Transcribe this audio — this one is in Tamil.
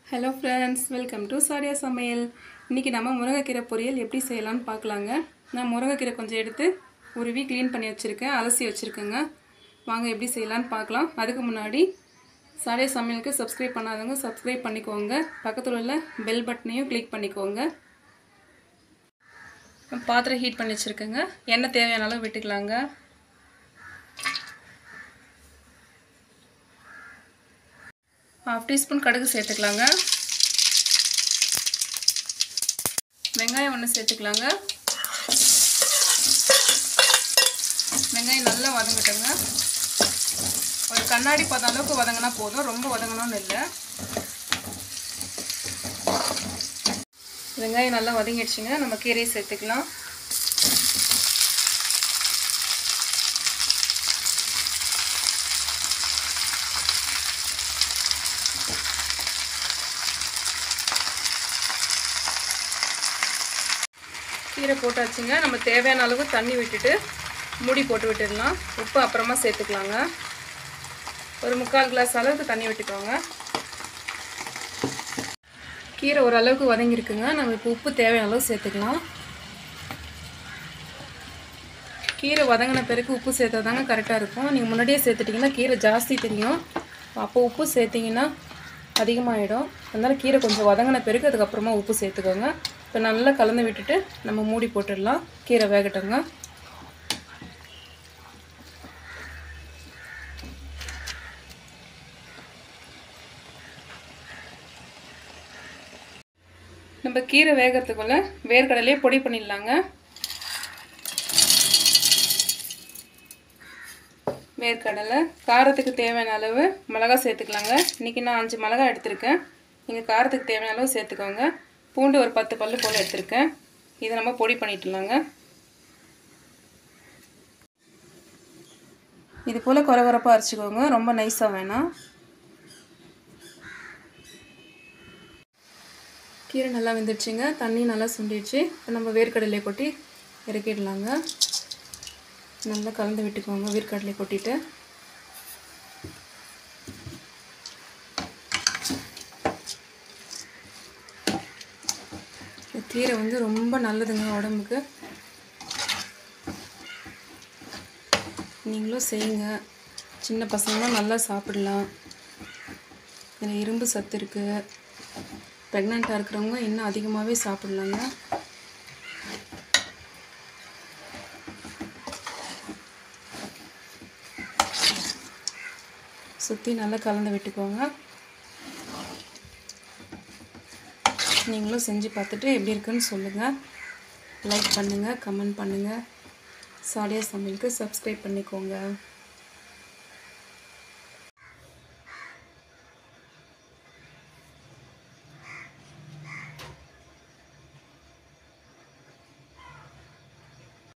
ஹலோ ஃப்ரெண்ட்ஸ் வெல்கம் டு சாரியா சமையல் இன்றைக்கி நம்ம முருங்கைக்கீரை பொரியல் எப்படி செய்யலாம்னு பார்க்கலாங்க நான் முருங்கைக்கீரை கொஞ்சம் எடுத்து உருவி க்ளீன் பண்ணி வச்சுருக்கேன் அலசி வச்சுருக்கேங்க வாங்க எப்படி செய்யலாம்னு பார்க்கலாம் அதுக்கு முன்னாடி சாரியா சமையலுக்கு சப்ஸ்கிரைப் பண்ணாதவங்க சப்ஸ்கிரைப் பண்ணிக்கோங்க பக்கத்தில் உள்ள பெல் பட்டனையும் கிளிக் பண்ணிக்கோங்க பாத்திரம் ஹீட் பண்ணி வச்சுருக்கேங்க எண்ணெய் தேவையான அளவு விட்டுக்கலாங்க ஹாஃப் டீஸ்பூன் கடுகு சேர்த்துக்கலாங்க வெங்காயம் ஒன்று சேர்த்துக்கலாங்க வெங்காயம் நல்லா வதங்கட்டுங்க ஒரு கண்ணாடி பதம் அளவுக்கு வதங்கினா போதும் ரொம்ப வதங்கணும்னு இல்லை வெங்காயம் நல்லா வதங்கிடுச்சுங்க நம்ம கீரையை சேர்த்துக்கலாம் கீரை போட்டாச்சுங்க நம்ம தேவையான அளவு தண்ணி விட்டுட்டு மூடி போட்டு விட்டுடலாம் உப்பு அப்புறமா சேர்த்துக்கலாங்க ஒரு முக்கால் கிளாஸ் அளவுக்கு தண்ணி விட்டுக்கோங்க கீரை ஓரளவுக்கு வதங்கியிருக்குங்க நம்ம இப்போ உப்பு தேவையான அளவு சேர்த்துக்கலாம் கீரை வதங்கின பிறகு உப்பு சேர்த்தா தாங்க கரெக்டாக இருக்கும் நீங்கள் முன்னாடியே சேர்த்துட்டிங்கன்னா கீரை ஜாஸ்தி தெரியும் அப்போ உப்பு சேர்த்திங்கன்னா அதிகமாகிடும் அதனால் கீரை கொஞ்சம் வதங்கின பிறகு அதுக்கப்புறமா உப்பு சேர்த்துக்கோங்க இப்போ நல்லா கலந்து விட்டுட்டு நம்ம மூடி போட்டுடலாம் கீரை வேகட்டுங்க நம்ம கீரை வேகிறதுக்குள்ள வேர்க்கடலையே பொடி பண்ணிடலாங்க வேர்க்கடலை காரத்துக்கு தேவையான அளவு மிளகா சேர்த்துக்கலாங்க இன்றைக்கி நான் அஞ்சு மிளகா எடுத்திருக்கேன் நீங்கள் காரத்துக்கு தேவையான அளவு சேர்த்துக்கோங்க பூண்டு ஒரு பத்து பல்லு போல் எடுத்திருக்கேன் இதை நம்ம பொடி பண்ணிட்டுலாங்க இது போல் குறை குறைப்பாக அரைச்சிக்கோங்க ரொம்ப நைஸாக வேணாம் கீரை நல்லா வெந்துடுச்சுங்க தண்ணி நல்லா சுண்டிடுச்சு இப்போ நம்ம வேர்க்கடலையை கொட்டி இறக்கிடலாங்க நல்லா கலந்து விட்டுக்கோங்க வேர்க்கடலை கொட்டிட்டு கீரை வந்து ரொம்ப நல்லதுங்க உடம்புக்கு நீங்களும் செய்யுங்க சின்ன பசங்களும் நல்லா சாப்பிடலாம் இதில் இரும்பு சத்து இருக்குது ப்ரெக்னெண்ட்டாக இருக்கிறவங்க இன்னும் அதிகமாகவே சாப்பிட்லாங்க சுற்றி நல்லா கலந்து விட்டுக்கோங்க நீங்களும் செஞ்சு பார்த்துட்டு எப்படி இருக்குன்னு சொல்லுங்கள் லைக் பண்ணுங்கள் கமெண்ட் பண்ணுங்கள் சாடியா சமையலுக்கு சப்ஸ்கிரைப் பண்ணிக்கோங்க